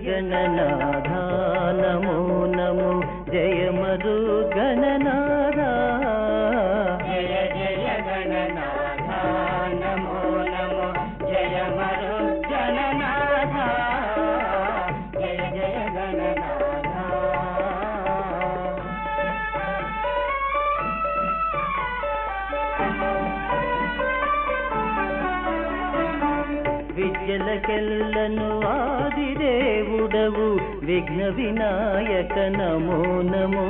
గణనాథ నమో నమో జయ మరు గణనాథ జయ జయ గణనాథ నమో నమో జయ మరు గణనాథ జయ జయ గణనాథ విద్యలకెల్లను ఆదిదేవుడవు విఘ్న వినాయక నమో నమో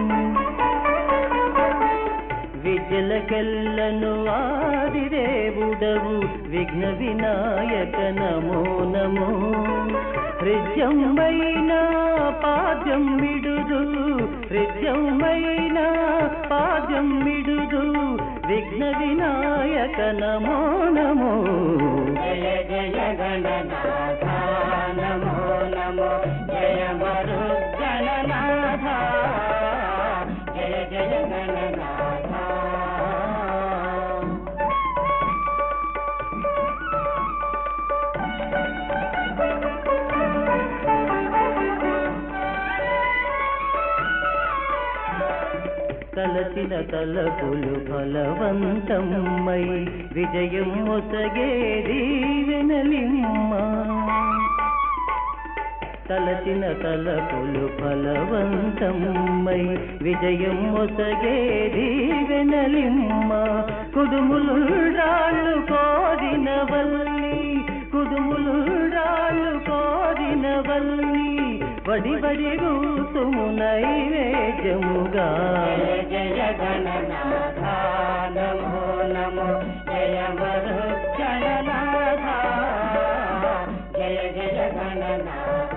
విద్యలకెల్లను ఆదిదేవుడవు విఘ్న వినాయక నమో నమో హృద్యమైన పాద్యం విడుదు హృద్యమైన పాద్యం విడుదు విఘ్న వినాయక నమో నమో జయ జయ గణనాథ నమో నమో జయ మరు గణనాథ జయ జయ గణనాథ తలచిన తలపులు ఫలవంతమ్మై విజయం మొసగేది వెనలిమ్మ తలచిన తలపులు ఫలవంతమ్మై విజయం మొసగేది వెనలిమ్మ కుదుములు రాళ్ళు కోరిన వల్లి కుదుములు రాళ్ళు కోరిన వల్లి వడి వడి రూతుము నైవేద్యముగా జయ జయ గణనాథ నమో నమో జయ మరు గణనాథ జయ జయ గణనాథ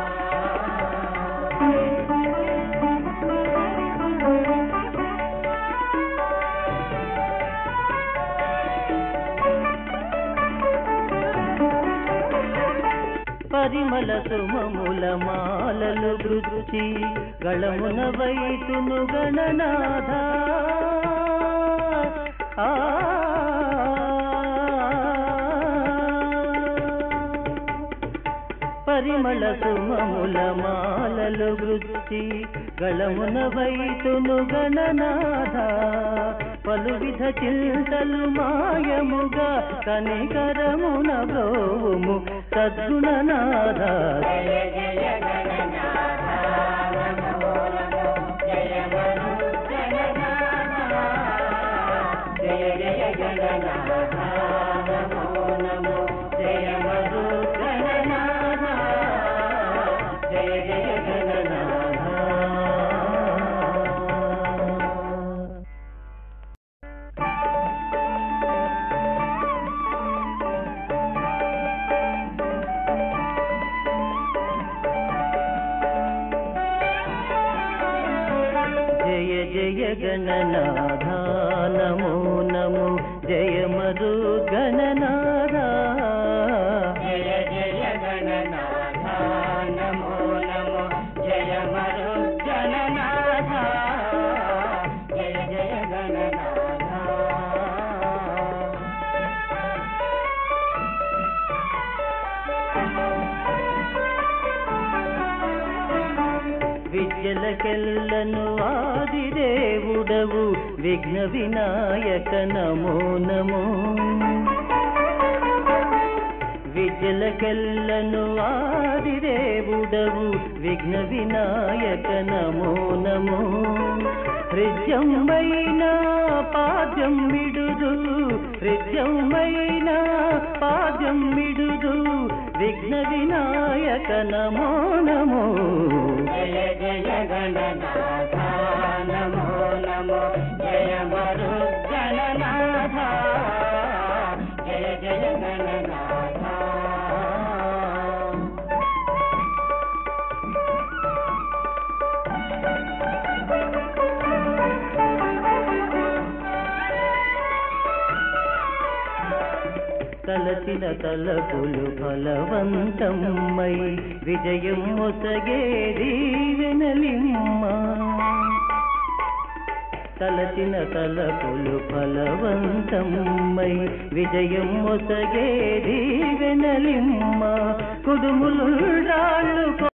పరిమళ సుమముల మాలలు గృచి గళమున వైతును గణనాథ ఆ పరిమళ సుమముల మాలలు గృచి గళమున వైతును గణనాథ పలు విధ చింతలు మాయముగా కనికరమున బ్రోవుము సద్గుణనాథ జయ జయ గణనాథ నమో నమో జయ మరు గణనాథ జయ జయ గణనాథ నమో నమో జయ మరు గణనాథ జయ జయ గణనాథ జయ జయ గణనాథ నమో నమో జయ మరు గణనాథ జయ జయ గణనాథ నమో నమో జయ మరు గణనాథ జయ జయ గణనాథ విద్యలకెల్లను ఆదిదేవుడవు విఘ్న వినాయక నమో నమో విద్యలకెల్లను ఆదిదేవుడవు విఘ్న వినాయక నమో నమో హృద్యమైన పాద్యం విడుదు హృద్యమైన పాద్యం విడుదు విఘ్న వినాయక నమో నమో జయ జయ గణనాథ నమో నమో జయ మరు గణనాథ జయ జయ గణనాథ తలచిన తలపులు ఫలవంతమ్మై విజయం మొసగేది వెనలిమ్మ తలచిన తలపులు ఫలవంతమ్మై విజయం మొసగేది వెనలిమ్మ కుడుములు రాళ్ళు